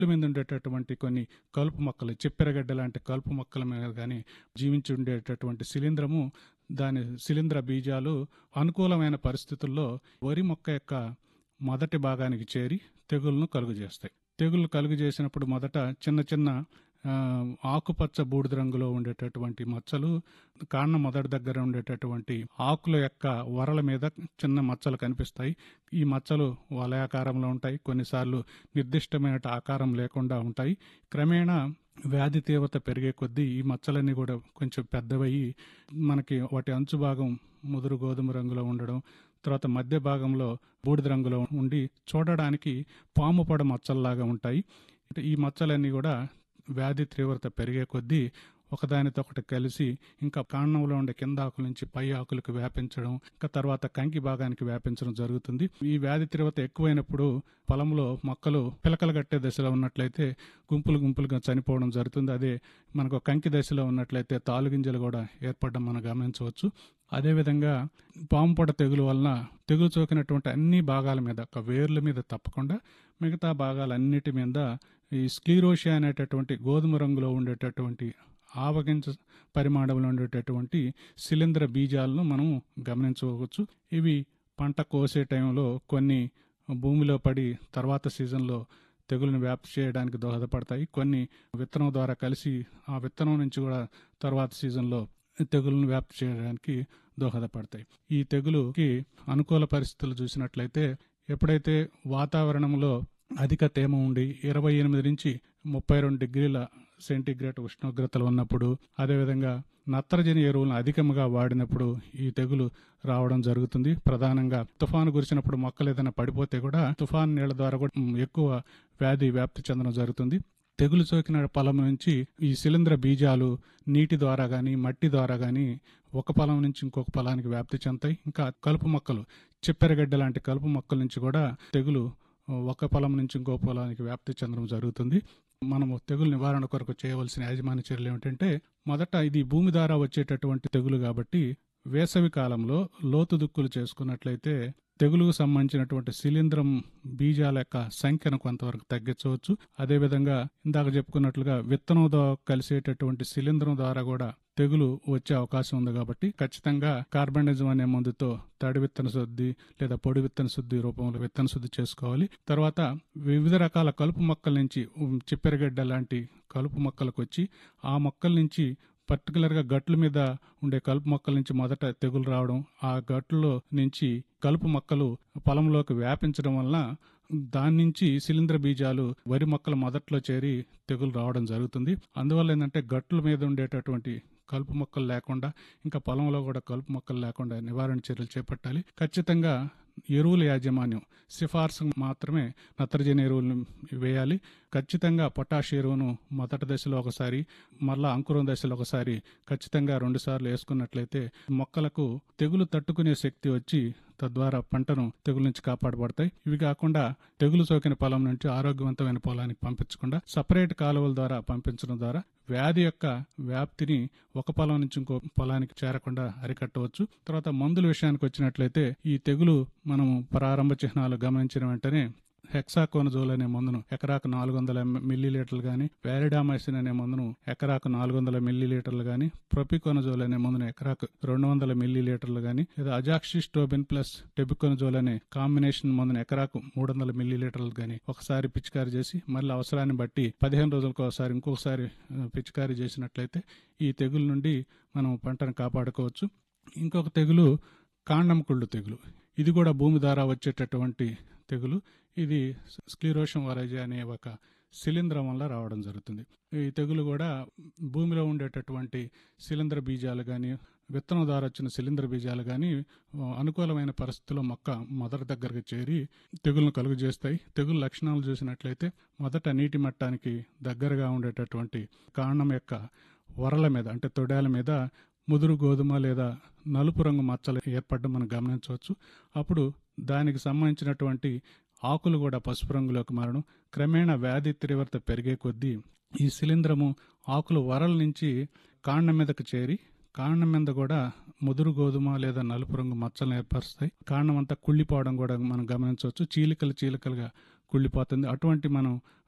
మీద ఉండేటటువంటి కొన్ని కలుపు మొక్కలు చిప్పెరగడ్డ లాంటి కలుపు మొక్కల మీద కానీ జీవించి ఉండేటటువంటి శిలీంధ్రము దాని శిలీంధ్ర బీజాలు అనుకూలమైన పరిస్థితుల్లో వరి మొక్క యొక్క మొదటి భాగానికి చేరి తెగులను కలుగు చేస్తాయి తెగులు కలుగు చేసినప్పుడు మొదట చిన్న చిన్న ఆ, ఆకుపచ్చ బూడిద రంగులో ఉండేటటువంటి మచ్చలు కాండం మొదటి దగ్గర ఉండేటటువంటి ఆకుల యొక్క వరల మీద చిన్న మచ్చలు కనిపిస్తాయి ఈ మచ్చలు వలయాకారంలో ఉంటాయి కొన్నిసార్లు నిర్దిష్టమైన ఆకారం లేకుండా ఉంటాయి క్రమేణా వ్యాధి తీవ్రత పెరిగే కొద్దీ ఈ మచ్చలన్నీ కూడా కొంచెం పెద్దవయ్యి మనకి వాటి అంచు భాగం ముదురు గోధుమ రంగులో ఉండడం తర్వాత మధ్య భాగంలో బూడిద రంగులో ఉండి చూడడానికి పాము పొడ మచ్చల్లాగా ఉంటాయి ఈ మచ్చలన్నీ కూడా వ్యాధి తీవ్రత పెరిగే కొద్దీ ఒకదానితో ఒకటి కలిసి ఇంకా కాండంలో ఉండే కింద ఆకుల నుంచి పై ఆకులకు వ్యాపించడం ఇంకా తర్వాత కంకి భాగానికి వ్యాపించడం జరుగుతుంది ఈ వ్యాధి తీవ్రత ఎక్కువైనప్పుడు పొలంలో మొక్కలు పిలకలు కట్టే దశలో ఉన్నట్లయితే గుంపులు గుంపులుగా చనిపోవడం జరుగుతుంది అదే మనకు కంకి దశలో ఉన్నట్లయితే తాలుగింజలు కూడా ఏర్పడడం మనం గమనించవచ్చు అదేవిధంగా పాము పొడ తెగులు వలన తెగులు సోకినటువంటి అన్ని భాగాల మీద ఒక వేర్ల మీద తప్పకుండా మిగతా భాగాలన్నిటి మీద ఈ స్క్లీరోషియా అనేటటువంటి గోధుమ రంగులో ఉండేటటువంటి ఆవగింజ పరిమాణంలో ఉండేటటువంటి శిలీంధ్ర బీజాలను మనం గమనించవచ్చు ఇవి పంట కోసే టైంలో కొన్ని భూమిలో పడి తర్వాత సీజన్లో తెగులను వ్యాప్తి చేయడానికి దోహదపడతాయి కొన్ని విత్తనం ద్వారా కలిసి ఆ విత్తనం నుంచి కూడా తర్వాత సీజన్లో తెగులను వ్యాప్తి చేయడానికి దోహదపడతాయి ఈ తెగులుకి అనుకూల పరిస్థితులు చూసినట్లయితే ఎప్పుడైతే వాతావరణంలో అధిక తేమ ఉండి ఇరవై ఎనిమిది నుంచి ముప్పై రెండు డిగ్రీల సెంటీగ్రేడ్ ఉష్ణోగ్రతలు ఉన్నప్పుడు అదేవిధంగా నత్రజని ఎరువులను అధికంగా వాడినప్పుడు ఈ తెగులు రావడం జరుగుతుంది ప్రధానంగా తుఫాను కురిసినప్పుడు మొక్కలు ఏదైనా పడిపోతే కూడా తుఫాను నీళ్ల ద్వారా కూడా ఉమ్, ఎక్కువ వ్యాధి వ్యాప్తి చెందడం జరుగుతుంది తెగులు సోకిన పొలం నుంచి ఈ శిలీంధ్ర బీజాలు నీటి ద్వారా కానీ మట్టి ద్వారా కానీ ఒక పొలం నుంచి ఇంకొక పొలానికి వ్యాప్తి చెందుతాయి ఇంకా కలుపు మొక్కలు చిప్పెరగడ్డ లాంటి కలుపు మొక్కల నుంచి కూడా తెగులు ఒక పొలం నుంచి ఇంకో పొలానికి వ్యాప్తి చెందడం జరుగుతుంది మనము తెగులు నివారణ కొరకు చేయవలసిన యాజమాన్య చర్యలు ఏమిటంటే మొదట ఇది భూమి ద్వారా వచ్చేటటువంటి తెగులు కాబట్టి వేసవి కాలంలో లోతు దుక్కులు చేసుకున్నట్లయితే తెగులుకు సంబంధించినటువంటి శిలీంధ్రం బీజాల యొక్క సంఖ్యను కొంతవరకు తగ్గించవచ్చు అదేవిధంగా ఇందాక చెప్పుకున్నట్లుగా విత్తనం ద్వారా కలిసేటటువంటి శిలీంధ్రం ద్వారా కూడా తెగులు వచ్చే అవకాశం ఉంది కాబట్టి ఖచ్చితంగా కార్బనిజం అనే మందుతో తడి విత్తన శుద్ధి లేదా పొడి విత్తన శుద్ధి రూపంలో విత్తన శుద్ధి చేసుకోవాలి తర్వాత వివిధ రకాల కలుపు మొక్కల నుంచి ఉమ్, చిప్పెరగడ్డ లాంటి కలుపు మొక్కలకు వచ్చి ఆ మొక్కల నుంచి పర్టికులర్గా గట్ల మీద ఉండే కలుపు మొక్కల నుంచి మొదట తెగులు రావడం ఆ గట్లలో నుంచి కలుపు మొక్కలు పొలంలోకి వ్యాపించడం వలన దాని నుంచి శిలీంధ్ర బీజాలు వరి మొక్కల మొదట్లో చేరి తెగులు రావడం జరుగుతుంది అందువల్ల ఏంటంటే గట్ల మీద ఉండేటటువంటి కలుపు మొక్కలు లేకుండా ఇంకా పొలంలో కూడా కలుపు మొక్కలు లేకుండా నివారణ చర్యలు చేపట్టాలి ఖచ్చితంగా ఎరువుల యాజమాన్యం సిఫార్సు మాత్రమే నత్రజని ఎరువులను వేయాలి ఖచ్చితంగా పొటాష్ ఎరువును మొదటి దశలో ఒకసారి మళ్ళా అంకురం దశలో ఒకసారి ఖచ్చితంగా రెండుసార్లు వేసుకున్నట్లయితే మొక్కలకు తెగులు తట్టుకునే శక్తి వచ్చి తద్వారా పంటను తెగులు నుంచి కాపాడబడతాయి ఇవి కాకుండా తెగులు సోకిన పొలం నుంచి ఆరోగ్యవంతమైన పొలానికి పంపించకుండా సపరేట్ కాలువల ద్వారా పంపించడం ద్వారా వ్యాధి యొక్క వ్యాప్తిని ఒక పొలం నుంచి ఇంకో పొలానికి చేరకుండా అరికట్టవచ్చు తర్వాత మందుల విషయానికి వచ్చినట్లయితే ఈ తెగులు మనము ప్రారంభ చిహ్నాలు గమనించిన వెంటనే హెక్సాకోనజోల్ అనే మందును ఎకరాకు నాలుగు వందల మిల్లీ లీటర్లు గాని వ్యారిడామైసిన్ అనే మందును ఎకరాకు నాలుగు వందల మిల్లీ లీటర్లు గాని ప్రొపికోనజోల్ అనే మందును ఎకరాకు రెండు వందల మిల్లీ లీటర్లు గాని లేదా అజాక్సిస్టోబిన్ ప్లస్ టెబికోనజోల్ అనే కాంబినేషన్ మందును ఎకరాకు మూడు వందల మిల్లీ లీటర్లు గాని ఒకసారి పిచికారీ చేసి మళ్ళీ అవసరాన్ని బట్టి పదిహేను రోజులకు ఒకసారి ఇంకొకసారి ఆ, పిచికారీ చేసినట్లయితే ఈ తెగులు నుండి మనం పంటను కాపాడుకోవచ్చు ఇంకొక తెగులు కాండం కుళ్ళు తెగులు ఇది కూడా భూమి ద్వారా వచ్చేటటువంటి తెగులు ఇది స్క్లీరోషం వరైజీ అనే ఒక శిలీంధ్రం వల్ల రావడం జరుగుతుంది ఈ తెగులు కూడా భూమిలో ఉండేటటువంటి శిలీంధ్ర బీజాలు కానీ విత్తనం ద్వారా వచ్చిన శిలీంధ్ర బీజాలు కానీ అనుకూలమైన పరిస్థితుల్లో మొక్క మొదటి దగ్గరకు చేరి తెగులను కలుగు చేస్తాయి తెగులు లక్షణాలు చూసినట్లయితే మొదట నీటి మట్టానికి దగ్గరగా ఉండేటటువంటి కాండం యొక్క వరల మీద అంటే తొడాల మీద ముదురు గోధుమ లేదా నలుపు రంగు మచ్చలు ఏర్పడడం మనం గమనించవచ్చు అప్పుడు దానికి సంబంధించినటువంటి ఆకులు కూడా పసుపు రంగులోకి మారడం క్రమేణా వ్యాధి తీవ్రత పెరిగే కొద్దీ ఈ శిలీంధ్రము ఆకులు వరల నుంచి కాండం మీదకు చేరి కాండం మీద కూడా ముదురు గోధుమ లేదా నలుపు రంగు మచ్చలను ఏర్పరుస్తాయి కాండం అంతా కుళ్ళిపోవడం కూడా మనం గమనించవచ్చు చీలికలు చీలికలుగా కుళ్ళిపోతుంది అటువంటి మనం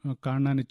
కాండాన్ని